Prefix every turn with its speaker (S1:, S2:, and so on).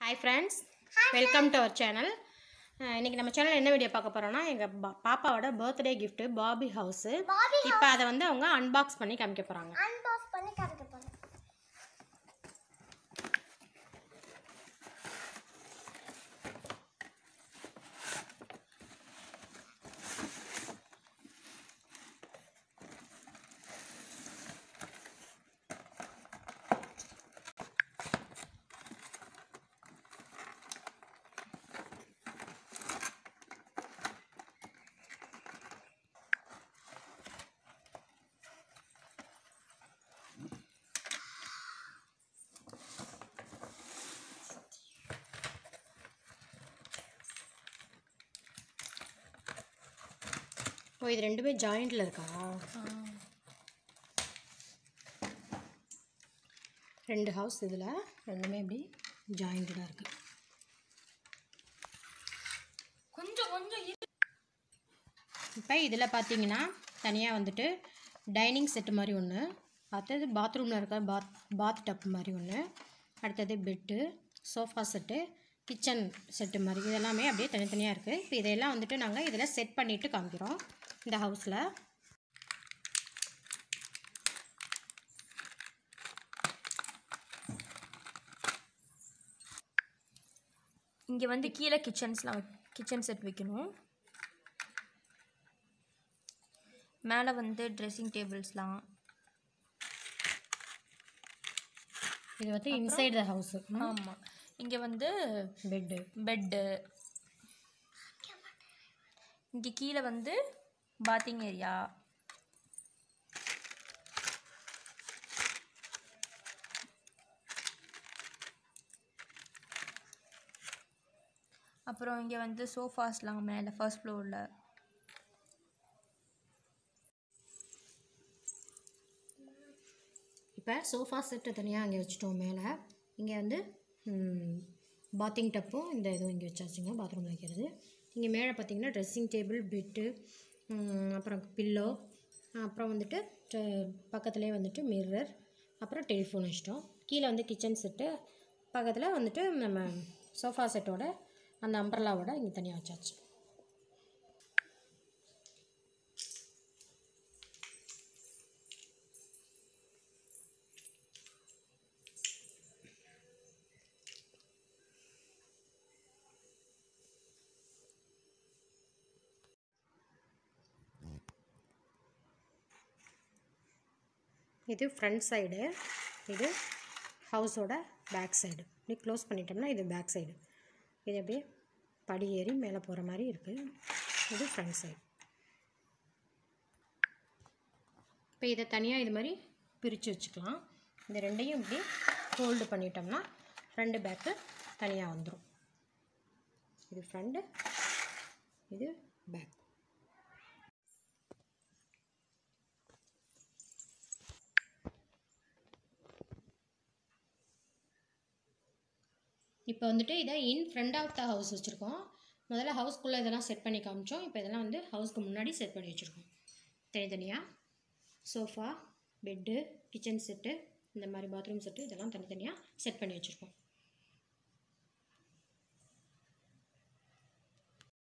S1: hi friends welcome to our channel இன்றைக்கி நம்ம channel என்ன வீடியோ பார்க்க போகிறோம்னா எங்கள் பாப்பாவோட birthday gift Bobby house
S2: Bobby
S1: இப்போ அதை வந்து அவங்க அன்பாக்ஸ் பண்ணி காமிக்க போகிறாங்க
S2: அன்பாக்ஸ் பண்ணி காமிக்க போறேன்
S1: ஓ இது ரெண்டுமே ஜாயிண்டில் இருக்கா ரெண்டு ஹவுஸ் இதில் ரெண்டுமே இப்படி ஜாயிண்டடாக இருக்குது
S2: கொஞ்சம் கொஞ்சம்
S1: இப்போ இதில் பார்த்தீங்கன்னா தனியாக வந்துட்டு டைனிங் செட்டு மாதிரி ஒன்று அடுத்தது பாத்ரூமில் இருக்க பாத் பாத் டப் மாதிரி ஒன்று அடுத்தது bed sofa set kitchen set மாதிரி இதெல்லாமே அப்படியே தனித்தனியாக இருக்குது இப்போ இதையெல்லாம் வந்துட்டு நாங்கள் இதில் செட் பண்ணிவிட்டு காமிக்கிறோம் இந்த ஹவுஸில்
S3: இங்கே வந்து கீழே கிச்சன்ஸ்லாம் கிச்சன் செட் வைக்கணும் மேலே வந்து ட்ரெஸ்ஸிங் டேபிள்ஸ்லாம்
S1: இது வந்து இன்சைட் த ஹவுஸு
S3: ஆமாம் இங்கே வந்து
S1: பெட்டு
S3: பெட்டு இங்கே கீழே வந்து பாத்திங் ஏரியா அப்புறம் இங்கே வந்து சோஃபாஸ்லாம் மேலே ஃபர்ஸ்ட் ஃப்ளோரில்
S1: இப்போ சோஃபா செட்டு தனியாக அங்கே வச்சுட்டோம் மேலே இங்கே வந்து பாத்திங் டப்பும் இந்த இதுவும் இங்கே வச்சாச்சுங்க பாத்ரூமில் வைக்கிறது இங்கே மேலே பார்த்தீங்கன்னா ட்ரெஸ்ஸிங் டேபிள் பெட்டு அப்புறம் பில்லோ அப்புறம் வந்துட்டு பக்கத்துலேயே வந்துட்டு மிரர் அப்புறம் டெலிஃபோன் வச்சிட்டோம் கீழே வந்து கிச்சன் செட்டு பக்கத்தில் வந்துட்டு நம்ம சோஃபா செட்டோட அந்த அம்பர்லாவோட இங்கே தனியாக வச்சாச்சு இது ஃப்ரண்ட் சைடு இது ஹவுஸோட பேக் சைடு இப்படி க்ளோஸ் பண்ணிட்டோம்னா இது பேக் சைடு இது அப்படியே படி ஏறி மேலே போகிற மாதிரி இருக்குது இது ஃப்ரண்ட் சைடு இப்போ இதை தனியாக இது மாதிரி பிரித்து வச்சுக்கலாம் இந்த ரெண்டையும் இப்படி ஹோல்டு பண்ணிட்டோம்னா ஃப்ரண்ட் பேக்கு தனியாக வந்துடும் இது ஃப்ரண்ட்டு இது பேக் இப்போ வந்துட்டு இதை in front of the house வச்சுருக்கோம் முதல்ல ஹவுஸ்க்குள்ளே இதெல்லாம் செட் பண்ணி காமிச்சோம் இப்போ இதெல்லாம் வந்து ஹவுஸ்க்கு முன்னாடி செட் பண்ணி வச்சுருக்கோம் தனித்தனியாக சோஃபா பெட்டு கிச்சன் செட்டு இந்த மாதிரி பாத்ரூம் செட்டு இதெல்லாம் தனித்தனியாக செட் பண்ணி வச்சுருக்கோம்